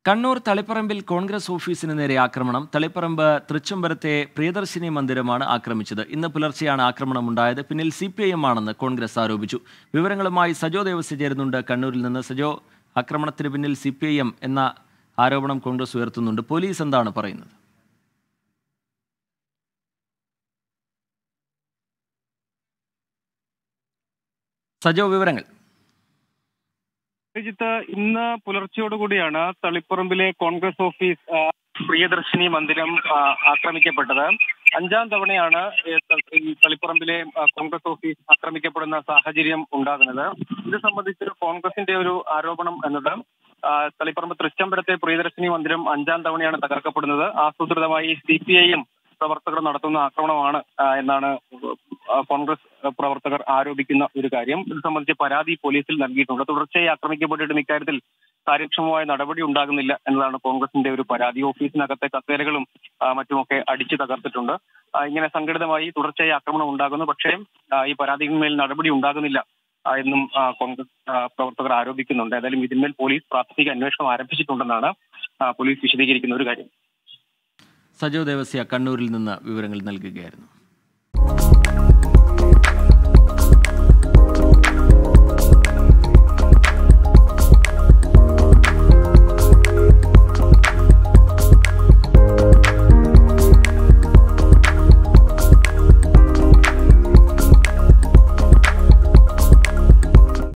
കണ്ണൂർ തളിപ്പറമ്പിൽ കോൺഗ്രസ് ഓഫീസിന് നേരെ ആക്രമണം തളിപ്പറമ്പ് തൃച്ചംബരത്തെ പ്രിയദർശിനി മന്ദിരമാണ് ആക്രമിച്ചത് ഇന്ന് പുലർച്ചെയാണ് ആക്രമണം ഉണ്ടായത് പിന്നിൽ സി പി ഐ എം ആണെന്ന് കോൺഗ്രസ് ആരോപിച്ചു വിവരങ്ങളുമായി സജോ ദേവസ്യ ചേരുന്നുണ്ട് കണ്ണൂരിൽ നിന്ന് സജോ ആക്രമണത്തിന് പിന്നിൽ സി പി ഐ എം എന്ന ആരോപണം കോൺഗ്രസ് ഉയർത്തുന്നുണ്ട് പോലീസ് എന്താണ് പറയുന്നത് സജോ വിവരങ്ങൾ അഭിജിത്ത് ഇന്ന് പുലർച്ചയോടുകൂടിയാണ് തളിപ്പറമ്പിലെ കോൺഗ്രസ് ഓഫീസ് ആ, പ്രിയദർശിനി മന്ദിരം ആ, ആക്രമിക്കപ്പെട്ടത് അഞ്ചാം തവണയാണ് ഈ ത- ഈ തളിപ്പറമ്പിലെ ആ, കോൺഗ്രസ് ഓഫീസ് ആക്രമിക്കപ്പെടുന്ന സാഹചര്യം ഉണ്ടാകുന്നത് ഇത് സംബന്ധിച്ച് കോൺഗ്രസിന്റെ ഒരു ആരോപണം എന്നത് ആ, തളിപ്പറമ്പ് തൃച്ചംബരത്തെ പ്രിയദർശിനി മന്ദിരം അഞ്ചാം തവണയാണ് തകർക്കപ്പെടുന്നത് ആസൂത്രിതമായി സി പി ഐ എം പ്രവർത്തകർ നടത്തുന്ന ആക്രമണമാണ് ആ, എന്നാണ് ആ, കോൺഗ്രസ് പ്രവർത്തകർ ആരോപിക്കുന്ന ഒരു കാര്യം ഇത് സംബന്ധിച്ച് പരാതി പോലീസിൽ നൽകിയിട്ടുണ്ട് തുടർച്ചയായി ആക്രമിക്കപ്പെട്ടിട്ടും ഇക്കാര്യത്തിൽ കാര്യക്ഷമമായ നടപടി ഉണ്ടാകുന്നില്ല എന്നതാണ് കോൺഗ്രസിന്റെ ഒരു പരാതി ഓഫീസിനകത്തെ കസേരകളും ആ, മറ്റുമൊക്കെ അടിച്ചു തകർത്തിട്ടുണ്ട് ആ, ഇങ്ങനെ സംഘടിതമായി തുടർച്ചയായി ആക്രമണം ഉണ്ടാകുന്നു പക്ഷേ ആ, ഈ പരാതികളിന്മേൽ നടപടി ഉണ്ടാകുന്നില്ല ആ, എന്നും ആ, കോൺഗ്രസ് ആ, പ്രവർത്തകർ ആരോപിക്കുന്നുണ്ട് ഏതായാലും ഇതിന്മേൽ പോലീസ് പ്രാഥമിക അന്വേഷണം ആരംഭിച്ചിട്ടുണ്ടെന്നാണ് ആ, പോലീസ് വിശദീകരിക്കുന്ന ഒരു കാര്യം സജോ ദേവസ്യ കണ്ണൂരിൽ നിന്ന് വിവരങ്ങൾ നൽകുകയായിരുന്നു